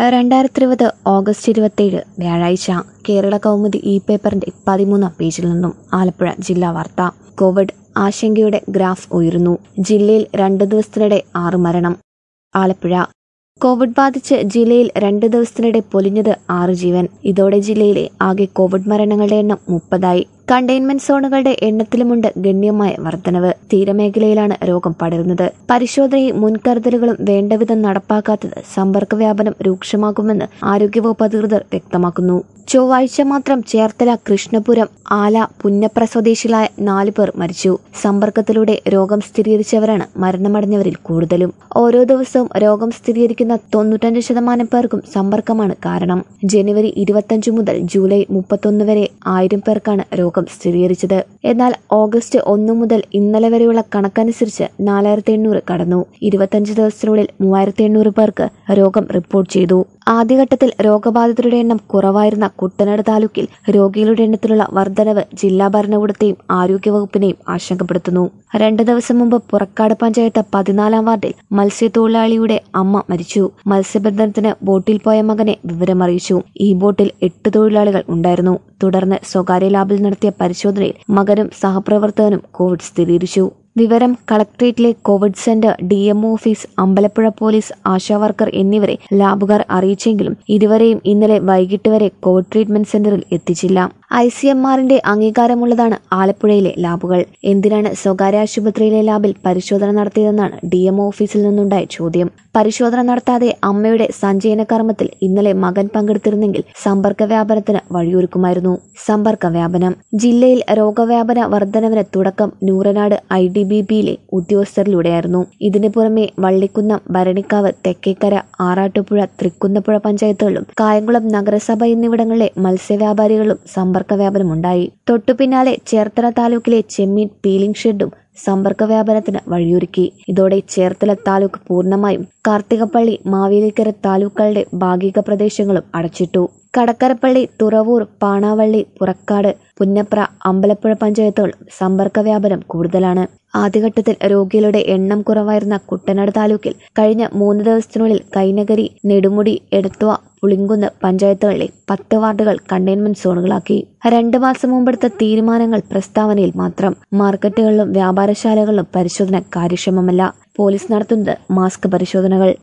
രണ്ടായിരത്തി ഇരുപത് ഓഗസ്റ്റ് ഇരുപത്തിയേഴ് വ്യാഴാഴ്ച കേരള കൗമുദി ഇ പേപ്പറിന്റെ പതിമൂന്നാം പേജിൽ നിന്നും ആലപ്പുഴ ജില്ലാ വാർത്ത കോവിഡ് ആശങ്കയുടെ ഗ്രാഫ് ഉയരുന്നു ജില്ലയിൽ രണ്ട് ദിവസത്തിനിടെ ആറ് മരണം ആലപ്പുഴ കോവിഡ് ബാധിച്ച് ജില്ലയിൽ രണ്ട് ദിവസത്തിനിടെ പൊലിഞ്ഞത് ആറ് ജീവൻ ഇതോടെ ജില്ലയിലെ ആകെ കോവിഡ് മരണങ്ങളുടെ എണ്ണം മുപ്പതായി കണ്ടെയ്ൻമെന്റ് സോണുകളുടെ എണ്ണത്തിലുമുണ്ട് ഗണ്യമായ വർധനവ് തീരമേഖലയിലാണ് രോഗം പടരുന്നത് പരിശോധനയും മുൻകരുതലുകളും വേണ്ടവിധം നടപ്പാക്കാത്തത് സമ്പർക്ക വ്യാപനം രൂക്ഷമാകുമെന്ന് ആരോഗ്യവകുപ്പ് അധികൃതർ വ്യക്തമാക്കുന്നു ചൊവ്വാഴ്ച മാത്രം ചേർത്തല കൃഷ്ണപുരം ആല പുന്നപ്ര സ്വദേശികളായ നാലു പേർ മരിച്ചു സമ്പർക്കത്തിലൂടെ രോഗം സ്ഥിരീകരിച്ചവരാണ് മരണമടഞ്ഞവരിൽ കൂടുതലും ഓരോ ദിവസവും രോഗം സ്ഥിരീകരിക്കുന്ന തൊണ്ണൂറ്റഞ്ച് ശതമാനം പേർക്കും സമ്പർക്കമാണ് കാരണം ജനുവരി ഇരുപത്തഞ്ച് മുതൽ ജൂലൈ മുപ്പത്തൊന്ന് വരെ ആയിരം പേർക്കാണ് രോഗം സ്ഥിരീകരിച്ചത് എന്നാൽ ഓഗസ്റ്റ് ഒന്ന് മുതൽ ഇന്നലെ വരെയുള്ള കണക്കനുസരിച്ച് നാലായിരത്തി എണ്ണൂറ് കടന്നു ഇരുപത്തഞ്ച് ദിവസത്തിനുള്ളിൽ മൂവായിരത്തി എണ്ണൂറ് പേർക്ക് രോഗം റിപ്പോർട്ട് ചെയ്തു ആദ്യഘട്ടത്തിൽ രോഗബാധിതരുടെ എണ്ണം കുറവായിരുന്ന കുട്ടനാട് താലൂക്കിൽ രോഗികളുടെ എണ്ണത്തിലുള്ള വർധനവ് ജില്ലാ ഭരണകൂടത്തെയും ആരോഗ്യവകുപ്പിനെയും ആശങ്കപ്പെടുത്തുന്നു രണ്ട് ദിവസം മുമ്പ് പുറക്കാട് പഞ്ചായത്ത് പതിനാലാം വാർഡിൽ മത്സ്യത്തൊഴിലാളിയുടെ അമ്മ മരിച്ചു മത്സ്യബന്ധനത്തിന് ബോട്ടിൽ പോയ മകനെ വിവരമറിയിച്ചു ഈ ബോട്ടിൽ എട്ട് തൊഴിലാളികൾ ഉണ്ടായിരുന്നു തുടർന്ന് സ്വകാര്യ ലാബിൽ നടത്തിയ പരിശോധനയിൽ മകനും സഹപ്രവർത്തകനും കോവിഡ് സ്ഥിരീകരിച്ചു വിവരം കളക്ട്രേറ്റിലെ Covid centre D M office Ambalappuzha police Asha worker എന്നിവരെ ലാബുകാർ അറിയിച്ചെങ്കിലും ഇതുവരെയും ഇന്നലെ വൈകിട്ട് വരെ കോവിഡ് ട്രീറ്റ്മെന്റ് സെന്ററിൽ എത്തിച്ചില്ല ഐ സി എം ആറിന്റെ അംഗീകാരമുള്ളതാണ് ആലപ്പുഴയിലെ ലാബുകൾ എന്തിനാണ് സ്വകാര്യ ആശുപത്രിയിലെ ലാബിൽ പരിശോധന നടത്തിയതെന്നാണ് ഡി എം ഓഫീസിൽ നിന്നുണ്ടായ ചോദ്യം പരിശോധന നടത്താതെ അമ്മയുടെ സഞ്ചയന കർമ്മത്തിൽ ഇന്നലെ മകൻ പങ്കെടുത്തിരുന്നെങ്കിൽ സമ്പർക്ക വ്യാപനത്തിന് വഴിയൊരുക്കുമായിരുന്നു സമ്പർക്ക വ്യാപനം ജില്ലയിൽ രോഗവ്യാപന വർധനവിന് തുടക്കം നൂറനാട് ഐ ഡി ബി ബിയിലെ ഉദ്യോഗസ്ഥരിലൂടെയായിരുന്നു ഇതിനു പുറമെ വള്ളിക്കുന്നം ഭരണിക്കാവ് തെക്കേക്കര ആറാട്ടുപുഴ തൃക്കുന്നപ്പുഴ പഞ്ചായത്തുകളിലും കായംകുളം നഗരസഭ എന്നിവിടങ്ങളിലെ മത്സ്യവ്യാപാരികളിലും സമ്പർക്ക വ്യാപനമുണ്ടായി തൊട്ടുപിന്നാലെ ചേർത്തല താലൂക്കിലെ ചെമ്മീൻ പീലിംഗ് ഷെഡും സമ്പർക്ക വ്യാപനത്തിന് വഴിയൊരുക്കി ഇതോടെ ചേർത്തല താലൂക്ക് പൂർണ്ണമായും കാർത്തികപ്പള്ളി മാവേലിക്കര താലൂക്കുകളുടെ ഭാഗിക പ്രദേശങ്ങളും അടച്ചിട്ടു കടക്കരപ്പള്ളി തുറവൂർ പാണാവള്ളി പുറക്കാട് പുന്നപ്ര അമ്പലപ്പുഴ പഞ്ചായത്തുകൾ സമ്പർക്ക വ്യാപനം കൂടുതലാണ് ആദ്യഘട്ടത്തിൽ രോഗികളുടെ എണ്ണം കുറവായിരുന്ന കുട്ടനാട് താലൂക്കിൽ കഴിഞ്ഞ മൂന്ന് ദിവസത്തിനുള്ളിൽ കൈനഗരി നെടുമുടി എടത്വ പുളിങ്കുന്ന് പഞ്ചായത്തുകളിലെ പത്ത് വാർഡുകൾ കണ്ടെയ്ൻമെന്റ് സോണുകളാക്കി രണ്ട് മാസം മുമ്പെടുത്ത തീരുമാനങ്ങൾ പ്രസ്താവനയിൽ മാത്രം മാർക്കറ്റുകളിലും വ്യാപാരശാലകളിലും പരിശോധന കാര്യക്ഷമമല്ല പോലീസ് നടത്തുന്നത് മാസ്ക് പരിശോധനകൾ